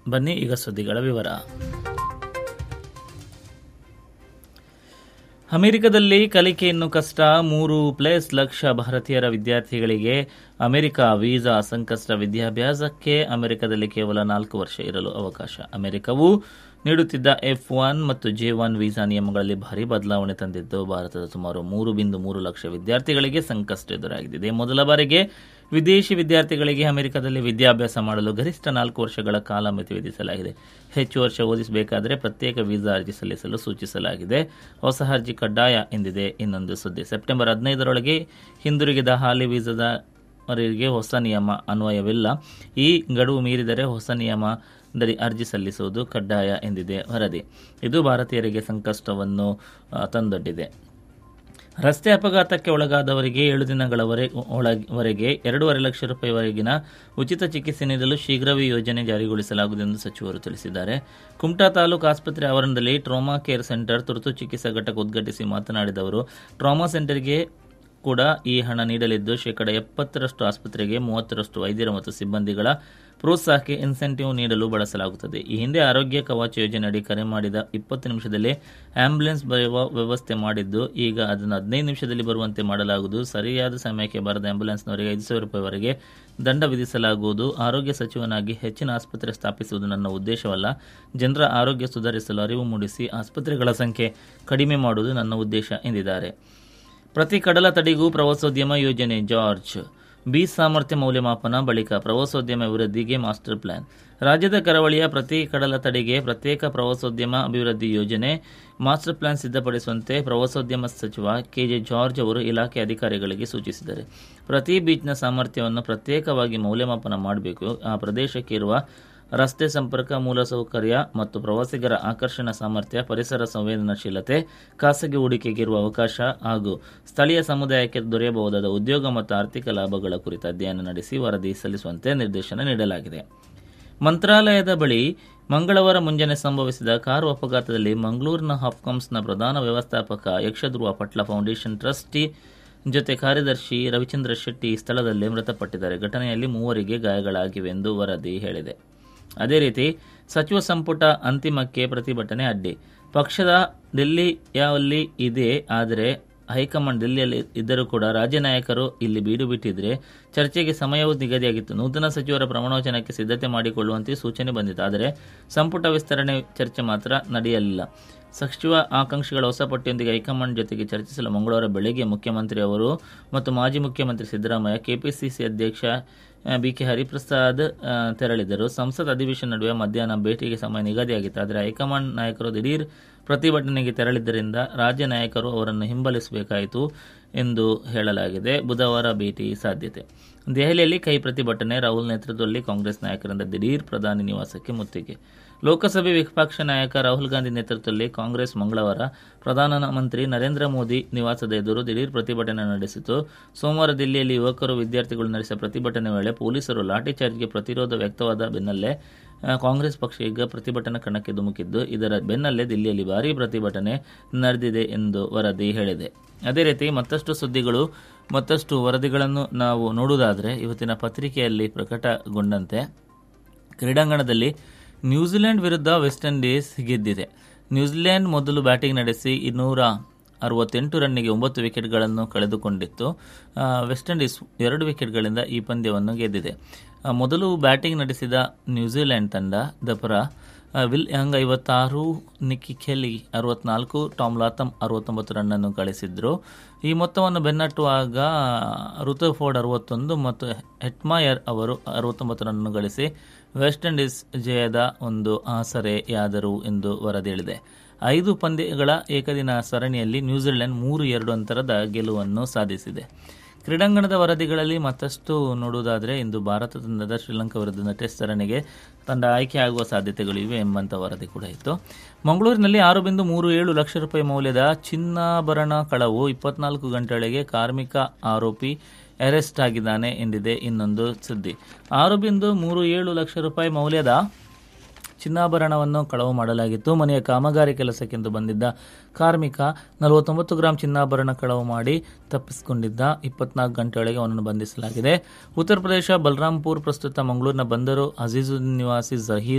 ಬನ್ನಿ ಈಗ ಸುದ್ದಿಗಳ ವಿವರ ಅಮೆರಿಕದಲ್ಲಿ ಕಲಿಕೆ ಇನ್ನು ಕಷ್ಟ ಮೂರು ಪ್ಲಸ್ ಲಕ್ಷ ಭಾರತೀಯರ ವಿದ್ಯಾರ್ಥಿಗಳಿಗೆ ಅಮೆರಿಕ ವೀಸಾ ಸಂಕಷ್ಟ ವಿದ್ಯಾಭ್ಯಾಸಕ್ಕೆ ಅಮೆರಿಕದಲ್ಲಿ ಕೇವಲ ನಾಲ್ಕು ವರ್ಷ ಇರಲು ಅವಕಾಶ ಅಮೆರಿಕವು ನೀಡುತ್ತಿದ್ದ ಎಫ್ ಒನ್ ಮತ್ತು ಜೆ ಒನ್ ವೀಸಾ ನಿಯಮಗಳಲ್ಲಿ ಭಾರಿ ಬದಲಾವಣೆ ತಂದಿದ್ದು ಭಾರತದ ಸುಮಾರು ಮೂರು ಬಿಂದು ಮೂರು ಲಕ್ಷ ವಿದ್ಯಾರ್ಥಿಗಳಿಗೆ ಸಂಕಷ್ಟ ಎದುರಾಗಿದೆ ಮೊದಲ ಬಾರಿಗೆ ವಿದೇಶಿ ವಿದ್ಯಾರ್ಥಿಗಳಿಗೆ ಅಮೆರಿಕದಲ್ಲಿ ವಿದ್ಯಾಭ್ಯಾಸ ಮಾಡಲು ಗರಿಷ್ಠ ನಾಲ್ಕು ವರ್ಷಗಳ ಕಾಲಮಿತಿ ವಿಧಿಸಲಾಗಿದೆ ಹೆಚ್ಚು ವರ್ಷ ಓದಿಸಬೇಕಾದರೆ ಪ್ರತ್ಯೇಕ ವೀಸಾ ಅರ್ಜಿ ಸಲ್ಲಿಸಲು ಸೂಚಿಸಲಾಗಿದೆ ಹೊಸ ಅರ್ಜಿ ಕಡ್ಡಾಯ ಎಂದಿದೆ ಇನ್ನೊಂದು ಸುದ್ದಿ ಸೆಪ್ಟೆಂಬರ್ ಹದಿನೈದರೊಳಗೆ ಹಿಂದಿರುಗಿದ ಹಾಲಿ ವೀಸಾದ ಅವರಿಗೆ ಹೊಸ ನಿಯಮ ಅನ್ವಯವಿಲ್ಲ ಈ ಗಡುವು ಮೀರಿದರೆ ಹೊಸ ನಿಯಮದಲ್ಲಿ ಅರ್ಜಿ ಸಲ್ಲಿಸುವುದು ಕಡ್ಡಾಯ ಎಂದಿದೆ ವರದಿ ಇದು ಭಾರತೀಯರಿಗೆ ಸಂಕಷ್ಟವನ್ನು ಆ, ತಂದೊಡ್ಡಿದೆ ರಸ್ತೆ ಅಪಘಾತಕ್ಕೆ ಒಳಗಾದವರಿಗೆ ಏಳು ದಿನಗಳವರೆಗೆ ಎರಡೂವರೆ ಲಕ್ಷ ರೂಪಾಯಿವರೆಗಿನ ಉಚಿತ ಚಿಕಿತ್ಸೆ ನೀಡಲು ಶೀಘ್ರವೇ ಯೋಜನೆ ಜಾರಿಗೊಳಿಸಲಾಗುವುದು ಎಂದು ಸಚಿವರು ತಿಳಿಸಿದ್ದಾರೆ ಕುಮಟಾ ತಾಲೂಕು ಆಸ್ಪತ್ರೆ ಆವರಣದಲ್ಲಿ ಟ್ರಾಮಾ ಕೇರ್ ಸೆಂಟರ್ ತುರ್ತು ಚಿಕಿತ್ಸಾ ಘಟಕ ಉದ್ಘಾಟಿಸಿ ಮಾತನಾಡಿದವರು ಟ್ರಾಮಾ ಸೆಂಟರ್ಗೆ ಕೂಡ ಈ ಹಣ ನೀಡಲಿದ್ದು ಶೇಕಡ ಎಪ್ಪತ್ತರಷ್ಟು ಆಸ್ಪತ್ರೆಗೆ ಮೂವತ್ತರಷ್ಟು ವೈದ್ಯರು ಮತ್ತು ಸಿಬ್ಬಂದಿಗಳ ಪ್ರೋತ್ಸಾಹಕ್ಕೆ ಇನ್ಸೆಂಟಿವ್ ನೀಡಲು ಬಳಸಲಾಗುತ್ತದೆ ಈ ಹಿಂದೆ ಆರೋಗ್ಯ ಕವಚ ಯೋಜನೆಯಡಿ ಕರೆ ಮಾಡಿದ ಇಪ್ಪತ್ತು ನಿಮಿಷದಲ್ಲಿ ಆಂಬ್ಯುಲೆನ್ಸ್ ಬರುವ ವ್ಯವಸ್ಥೆ ಮಾಡಿದ್ದು ಈಗ ಅದನ್ನು ಹದಿನೈದು ನಿಮಿಷದಲ್ಲಿ ಬರುವಂತೆ ಮಾಡಲಾಗುವುದು ಸರಿಯಾದ ಸಮಯಕ್ಕೆ ಬರದ ಆಂಬ್ಯುಲೆನ್ಸ್ನವರಿಗೆ ಐದು ಸಾವಿರ ರೂಪಾಯಿವರೆಗೆ ದಂಡ ವಿಧಿಸಲಾಗುವುದು ಆರೋಗ್ಯ ಸಚಿವನಾಗಿ ಹೆಚ್ಚಿನ ಆಸ್ಪತ್ರೆ ಸ್ಥಾಪಿಸುವುದು ನನ್ನ ಉದ್ದೇಶವಲ್ಲ ಜನರ ಆರೋಗ್ಯ ಸುಧಾರಿಸಲು ಅರಿವು ಮೂಡಿಸಿ ಆಸ್ಪತ್ರೆಗಳ ಸಂಖ್ಯೆ ಕಡಿಮೆ ಮಾಡುವುದು ನನ್ನ ಉದ್ದೇಶ ಎಂದಿದ್ದಾರೆ ಪ್ರತಿ ಕಡಲ ತಡೆಗೂ ಪ್ರವಾಸೋದ್ಯಮ ಯೋಜನೆ ಜಾರ್ಜ್ ಬೀಚ್ ಸಾಮರ್ಥ್ಯ ಮೌಲ್ಯಮಾಪನ ಬಳಿಕ ಪ್ರವಾಸೋದ್ಯಮ ಅಭಿವೃದ್ಧಿಗೆ ಮಾಸ್ಟರ್ ಪ್ಲಾನ್ ರಾಜ್ಯದ ಕರಾವಳಿಯ ಪ್ರತಿ ಕಡಲ ತಡೆಗೆ ಪ್ರತ್ಯೇಕ ಪ್ರವಾಸೋದ್ಯಮ ಅಭಿವೃದ್ಧಿ ಯೋಜನೆ ಮಾಸ್ಟರ್ ಪ್ಲಾನ್ ಸಿದ್ಧಪಡಿಸುವಂತೆ ಪ್ರವಾಸೋದ್ಯಮ ಸಚಿವ ಕೆಜೆ ಜಾರ್ಜ್ ಅವರು ಇಲಾಖೆ ಅಧಿಕಾರಿಗಳಿಗೆ ಸೂಚಿಸಿದ್ದಾರೆ ಪ್ರತಿ ಬೀಚ್ನ ಸಾಮರ್ಥ್ಯವನ್ನು ಪ್ರತ್ಯೇಕವಾಗಿ ಮೌಲ್ಯಮಾಪನ ಮಾಡಬೇಕು ಆ ಪ್ರದೇಶಕ್ಕೆ ಇರುವ ರಸ್ತೆ ಸಂಪರ್ಕ ಮೂಲಸೌಕರ್ಯ ಮತ್ತು ಪ್ರವಾಸಿಗರ ಆಕರ್ಷಣಾ ಸಾಮರ್ಥ್ಯ ಪರಿಸರ ಸಂವೇದನಾಶೀಲತೆ ಖಾಸಗಿ ಹೂಡಿಕೆಗೆ ಇರುವ ಅವಕಾಶ ಹಾಗೂ ಸ್ಥಳೀಯ ಸಮುದಾಯಕ್ಕೆ ದೊರೆಯಬಹುದಾದ ಉದ್ಯೋಗ ಮತ್ತು ಆರ್ಥಿಕ ಲಾಭಗಳ ಕುರಿತು ಅಧ್ಯಯನ ನಡೆಸಿ ವರದಿ ಸಲ್ಲಿಸುವಂತೆ ನಿರ್ದೇಶನ ನೀಡಲಾಗಿದೆ ಮಂತ್ರಾಲಯದ ಬಳಿ ಮಂಗಳವಾರ ಮುಂಜಾನೆ ಸಂಭವಿಸಿದ ಕಾರು ಅಪಘಾತದಲ್ಲಿ ಮಂಗಳೂರಿನ ಹಾಪ್ಕಾಮ್ಸ್ನ ಪ್ರಧಾನ ವ್ಯವಸ್ಥಾಪಕ ಯಕ್ಷಧ್ರುವ ಪಟ್ಲ ಫೌಂಡೇಶನ್ ಟ್ರಸ್ಟಿ ಜೊತೆ ಕಾರ್ಯದರ್ಶಿ ರವಿಚಂದ್ರ ಶೆಟ್ಟಿ ಸ್ಥಳದಲ್ಲೇ ಮೃತಪಟ್ಟಿದ್ದಾರೆ ಘಟನೆಯಲ್ಲಿ ಮೂವರಿಗೆ ಗಾಯಗಳಾಗಿವೆ ಎಂದು ವರದಿ ಹೇಳಿದೆ ಅದೇ ರೀತಿ ಸಚಿವ ಸಂಪುಟ ಅಂತಿಮಕ್ಕೆ ಪ್ರತಿಭಟನೆ ಅಡ್ಡಿ ಪಕ್ಷದ ಡೆಲ್ಲಿಯಲ್ಲಿ ಇದೆ ಆದರೆ ಹೈಕಮಾಂಡ್ ದಿಲ್ಲಿಯಲ್ಲಿ ಇದ್ದರೂ ಕೂಡ ರಾಜ್ಯ ನಾಯಕರು ಇಲ್ಲಿ ಬೀಡು ಬಿಟ್ಟಿದ್ರೆ ಚರ್ಚೆಗೆ ಸಮಯವೂ ನಿಗದಿಯಾಗಿತ್ತು ನೂತನ ಸಚಿವರ ಪ್ರಮಾಣವಚನಕ್ಕೆ ಸಿದ್ಧತೆ ಮಾಡಿಕೊಳ್ಳುವಂತೆ ಸೂಚನೆ ಬಂದಿತ್ತು ಆದರೆ ಸಂಪುಟ ವಿಸ್ತರಣೆ ಚರ್ಚೆ ಮಾತ್ರ ನಡೆಯಲಿಲ್ಲ ಸಚಿವ ಆಕಾಂಕ್ಷಿಗಳ ಹೊಸ ಪಟ್ಟಿಯೊಂದಿಗೆ ಹೈಕಮಾಂಡ್ ಜೊತೆಗೆ ಚರ್ಚಿಸಲು ಮಂಗಳವಾರ ಬೆಳಗ್ಗೆ ಮುಖ್ಯಮಂತ್ರಿ ಅವರು ಮತ್ತು ಮಾಜಿ ಮುಖ್ಯಮಂತ್ರಿ ಸಿದ್ದರಾಮಯ್ಯ ಕೆಪಿಸಿಸಿ ಅಧ್ಯಕ್ಷ ಬಿಕೆ ಹರಿಪ್ರಸಾದ್ ಆ, ತೆರಳಿದರು ಸಂಸತ್ ಅಧಿವೇಶನ ನಡುವೆ ಮಧ್ಯಾಹ್ನ ಭೇಟಿಗೆ ಸಮಯ ನಿಗದಿಯಾಗಿತ್ತು ಆದರೆ ಹೈಕಮಾಂಡ್ ನಾಯಕರು ದಿಢೀರ್ ಪ್ರತಿಭಟನೆಗೆ ತೆರಳಿದ್ದರಿಂದ ರಾಜ್ಯ ನಾಯಕರು ಅವರನ್ನು ಹಿಂಬಾಲಿಸಬೇಕಾಯಿತು ಎಂದು ಹೇಳಲಾಗಿದೆ ಬುಧವಾರ ಭೇಟಿ ಸಾಧ್ಯತೆ ದೆಹಲಿಯಲ್ಲಿ ಕೈ ಪ್ರತಿಭಟನೆ ರಾಹುಲ್ ನೇತೃತ್ವದಲ್ಲಿ ಕಾಂಗ್ರೆಸ್ ನಾಯಕರಿಂದ ದಿಢೀರ್ ಪ್ರಧಾನಿ ನಿವಾಸಕ್ಕೆ ಮುತ್ತಿಗೆ ಲೋಕಸಭೆ ವಿಪಕ್ಷ ನಾಯಕ ರಾಹುಲ್ ಗಾಂಧಿ ನೇತೃತ್ವದಲ್ಲಿ ಕಾಂಗ್ರೆಸ್ ಮಂಗಳವಾರ ಪ್ರಧಾನಮಂತ್ರಿ ನರೇಂದ್ರ ಮೋದಿ ನಿವಾಸದ ಎದುರು ದಿಢೀರ್ ಪ್ರತಿಭಟನೆ ನಡೆಸಿತು ಸೋಮವಾರ ದಿಲ್ಲಿಯಲ್ಲಿ ಯುವಕರು ವಿದ್ಯಾರ್ಥಿಗಳು ನಡೆಸಿದ ಪ್ರತಿಭಟನೆ ವೇಳೆ ಪೊಲೀಸರು ಲಾಠಿ ಚಾರ್ಜ್ಗೆ ಪ್ರತಿರೋಧ ವ್ಯಕ್ತವಾದ ಬೆನ್ನಲ್ಲೇ ಆ, ಕಾಂಗ್ರೆಸ್ ಪಕ್ಷ ಈಗ ಪ್ರತಿಭಟನಾ ಕಣಕ್ಕೆ ಧುಮುಕಿದ್ದು ಇದರ ಬೆನ್ನಲ್ಲೇ ದಿಲ್ಲಿಯಲ್ಲಿ ಭಾರೀ ಪ್ರತಿಭಟನೆ ನಡೆದಿದೆ ಎಂದು ವರದಿ ಹೇಳಿದೆ ಅದೇ ರೀತಿ ಮತ್ತಷ್ಟು ಸುದ್ದಿಗಳು ಮತ್ತಷ್ಟು ವರದಿಗಳನ್ನು ನಾವು ನೋಡುವುದಾದರೆ ಇವತ್ತಿನ ಪತ್ರಿಕೆಯಲ್ಲಿ ಪ್ರಕಟಗೊಂಡಂತೆ ಕ್ರೀಡಾಂಗಣದಲ್ಲಿ ನ್ಯೂಜಿಲೆಂಡ್ ವಿರುದ್ಧ ವೆಸ್ಟ್ ಇಂಡೀಸ್ ಗೆದ್ದಿದೆ ನ್ಯೂಜಿಲೆಂಡ್ ಮೊದಲು ಬ್ಯಾಟಿಂಗ್ ನಡೆಸಿ ಇನ್ನೂರ ಅರವತ್ತೆಂಟು ರನ್ನಿಗೆ ಒಂಬತ್ತು ವಿಕೆಟ್ಗಳನ್ನು ಕಳೆದುಕೊಂಡಿತ್ತು ಆ, ವೆಸ್ಟ್ ಇಂಡೀಸ್ ಎರಡು ವಿಕೆಟ್ಗಳಿಂದ ಈ ಪಂದ್ಯವನ್ನು ಗೆದ್ದಿದೆ ಆ, ಮೊದಲು ಬ್ಯಾಟಿಂಗ್ ನಡೆಸಿದ ನ್ಯೂಜಿಲೆಂಡ್ ತಂಡ ದಪರ ಆ, ವಿಲ್ ಯಂಗ್ ಐವತ್ತಾರು ನಿಕ್ಕಿ ಖೆಲಿ ಅರವತ್ನಾಲ್ಕು ಟಾಮ್ ಲಾಥಮ್ ಅರವತ್ತೊಂಬತ್ತು ರನ್ನನ್ನು ಗಳಿಸಿದ್ರು ಈ ಮೊತ್ತವನ್ನು ಬೆನ್ನಟ್ಟುವಾಗ ರುತಫೋರ್ಡ್ ಅರವತ್ತೊಂದು ಮತ್ತು ಹೆಟ್ಮಾಯರ್ ಅವರು ಅರವತ್ತೊಂಬತ್ತು ರನ್ನನ್ನು ಗಳಿಸಿ ವೆಸ್ಟ್ ಇಂಡೀಸ್ ಜಯದ ಒಂದು ಆಸರೆಯಾದರು ಎಂದು ವರದಿ ಹೇಳಿದೆ ಐದು ಪಂದ್ಯಗಳ ಏಕದಿನ ಸರಣಿಯಲ್ಲಿ ನ್ಯೂಜಿಲೆಂಡ್ ಮೂರು ಎರಡು ಅಂತರದ ಗೆಲುವನ್ನು ಸಾಧಿಸಿದೆ ಕ್ರೀಡಾಂಗಣದ ವರದಿಗಳಲ್ಲಿ ಮತ್ತಷ್ಟು ನೋಡುವುದಾದರೆ ಇಂದು ಭಾರತ ತಂಡದ ಶ್ರೀಲಂಕಾ ವಿರುದ್ಧದ ಟೆಸ್ಟ್ ಸರಣಿಗೆ ತಂಡ ಆಯ್ಕೆಯಾಗುವ ಸಾಧ್ಯತೆಗಳಿವೆ ಎಂಬಂತ ವರದಿ ಕೂಡ ಇತ್ತು ಮಂಗಳೂರಿನಲ್ಲಿ ಆರು ಬಿಂದು ಮೂರು ಏಳು ಲಕ್ಷ ರೂಪಾಯಿ ಮೌಲ್ಯದ ಚಿನ್ನಾಭರಣ ಕಳವು ಇಪ್ಪತ್ನಾಲ್ಕು ಗಂಟೆಯೊಳಗೆ ಕಾರ್ಮಿಕ ಆರೋಪಿ ಅರೆಸ್ಟ್ ಆಗಿದ್ದಾನೆ ಎಂದಿದೆ ಇನ್ನೊಂದು ಸುದ್ದಿ ಆರು ಬಿಂದು ಮೂರು ಏಳು ಲಕ್ಷ ರೂಪಾಯಿ ಮೌಲ್ಯದ ಚಿನ್ನಾಭರಣವನ್ನು ಕಳವು ಮಾಡಲಾಗಿತ್ತು ಮನೆಯ ಕಾಮಗಾರಿ ಕೆಲಸಕ್ಕೆಂದು ಬಂದಿದ್ದ ಕಾರ್ಮಿಕ ನಲವತ್ತೊಂಬತ್ತು ಗ್ರಾಂ ಚಿನ್ನಾಭರಣ ಕಳವು ಮಾಡಿ ತಪ್ಪಿಸಿಕೊಂಡಿದ್ದ ಇಪ್ಪತ್ನಾಲ್ಕು ಗಂಟೆಯೊಳಗೆ ಅವನನ್ನು ಬಂಧಿಸಲಾಗಿದೆ ಉತ್ತರ ಪ್ರದೇಶ ಬಲರಾಂಪುರ್ ಪ್ರಸ್ತುತ ಮಂಗಳೂರಿನ ಬಂದರು ಅಜೀಜುದ್ದೀನ್ ನಿವಾಸಿ ಜಹೀರ್